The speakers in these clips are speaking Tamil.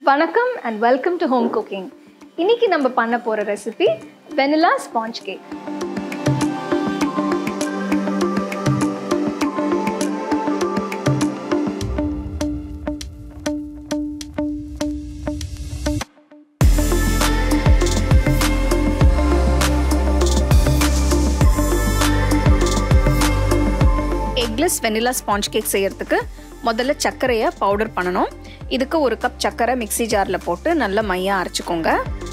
வணக்கம் and welcome to home cooking இன்னைக்கு நம்ம பண்ண போகிற recipe vanilla sponge cake eggless vanilla sponge cake செய்யறதுக்கு முதல்ல சர்க்கரையை பவுடர் பண்ணணும் இதுக்கு ஒரு கப் சர்க்கரை மிக்ஸி ஜாரில் போட்டு நல்லா மையாக அரைச்சிக்கோங்க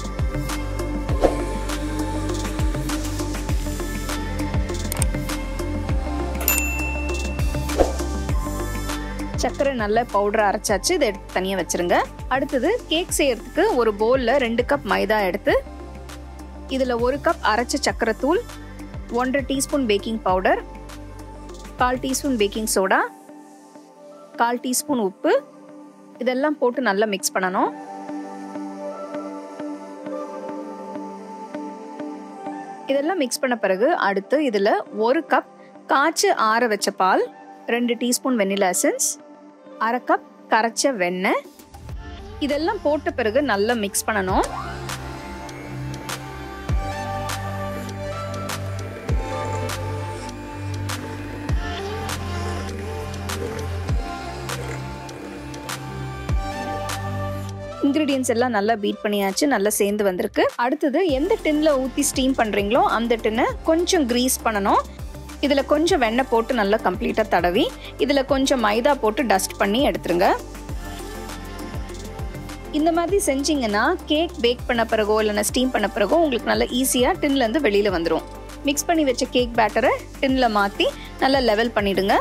சர்க்கரை நல்ல பவுடர் அரைச்சாச்சு இதை எடுத்து தனியாக வச்சுருங்க அடுத்தது கேக் செய்யறதுக்கு ஒரு பவுலில் ரெண்டு கப் மைதா எடுத்து இதில் ஒரு கப் அரைச்ச சர்க்கரை தூள் ஒன்றரை டீஸ்பூன் பேக்கிங் பவுடர் கால் டீஸ்பூன் பேக்கிங் சோடா கால் டீஸ்பூன் உப்பு இதெல்லாம் போட்டு நல்லா மிக்ஸ் பண்ணணும் இதெல்லாம் மிக்ஸ் பண்ண பிறகு அடுத்து இதில் ஒரு கப் காய்ச்சி ஆற வச்ச பால் ரெண்டு டீஸ்பூன் வெனிலா எசன்ஸ் அரை கப் கரைச்ச வெண்ணெய் இதெல்லாம் போட்ட பிறகு நல்லா மிக்ஸ் பண்ணணும் இன்க்ரீடியன்ஸ் எல்லாம் நல்லா பீட் பண்ணியாச்சு நல்லா சேர்ந்து வந்திருக்கு அடுத்தது எந்த டின்ல ஊற்றி ஸ்டீம் பண்ணுறீங்களோ அந்த டின்னை கொஞ்சம் க்ரீஸ் பண்ணணும் இதில் கொஞ்சம் வெண்ணெய் போட்டு நல்லா கம்ப்ளீட்டாக தடவி இதில் கொஞ்சம் மைதா போட்டு டஸ்ட் பண்ணி எடுத்துருங்க இந்த மாதிரி செஞ்சீங்கன்னா கேக் பேக் பண்ண பிறகோ இல்லைன்னா ஸ்டீம் பண்ண பிறகோ உங்களுக்கு நல்லா ஈஸியாக டின்லேருந்து வெளியில் வந்துடும் மிக்ஸ் பண்ணி வச்ச கேக் பேட்டரை டின்னில் மாற்றி நல்லா லெவல் பண்ணிவிடுங்க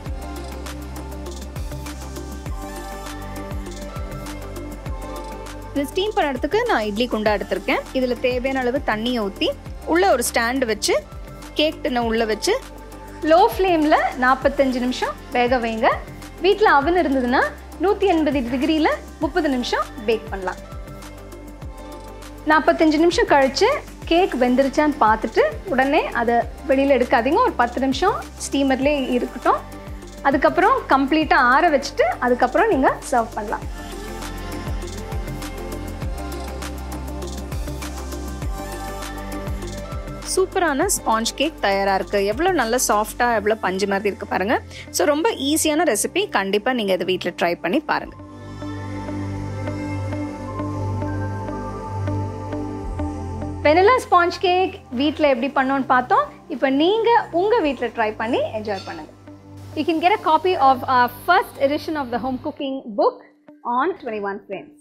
இது ஸ்டீம் பண்ணுறதுக்கு நான் இட்லி குண்டா எடுத்திருக்கேன் இதில் தேவையான அளவு தண்ணியை ஊற்றி உள்ளே ஒரு ஸ்டாண்டு வச்சு கேக் டின்னை உள்ளே வச்சு லோ ஃப்ளேமில் நாற்பத்தஞ்சு நிமிஷம் வேக வைங்க வீட்டில் அவன் இருந்ததுன்னா நூற்றி எண்பது டிகிரியில் முப்பது நிமிஷம் பேக் பண்ணலாம் நாற்பத்தஞ்சு நிமிஷம் கழித்து கேக் வெந்துருச்சான்னு பார்த்துட்டு உடனே அதை வெளியில் எடுக்காதீங்க ஒரு பத்து நிமிஷம் ஸ்டீமர்லேயே இருக்கட்டும் அதுக்கப்புறம் கம்ப்ளீட்டாக ஆற வச்சுட்டு அதுக்கப்புறம் நீங்கள் சர்வ் பண்ணலாம் சூப்பரான ஸ்பாஞ்ச் கேக் தயாராக இருக்குது எவ்வளோ நல்ல சாஃப்டாக எவ்வளோ பஞ்சு மாதிரி இருக்குது பாருங்கள் ஸோ ரொம்ப ஈஸியான ரெசிபி கண்டிப்பாக நீங்கள் இதை வீட்டில் ட்ரை பண்ணி பாருங்கள் வெனிலா ஸ்பாஞ்ச் கேக் வீட்டில் எப்படி பண்ணோன்னு பார்த்தோம் இப்போ நீங்கள் உங்கள் வீட்டில் ட்ரை பண்ணி என்ஜாய் பண்ணுங்கள் you can get a copy of first edition of the home cooking book on twenty one frames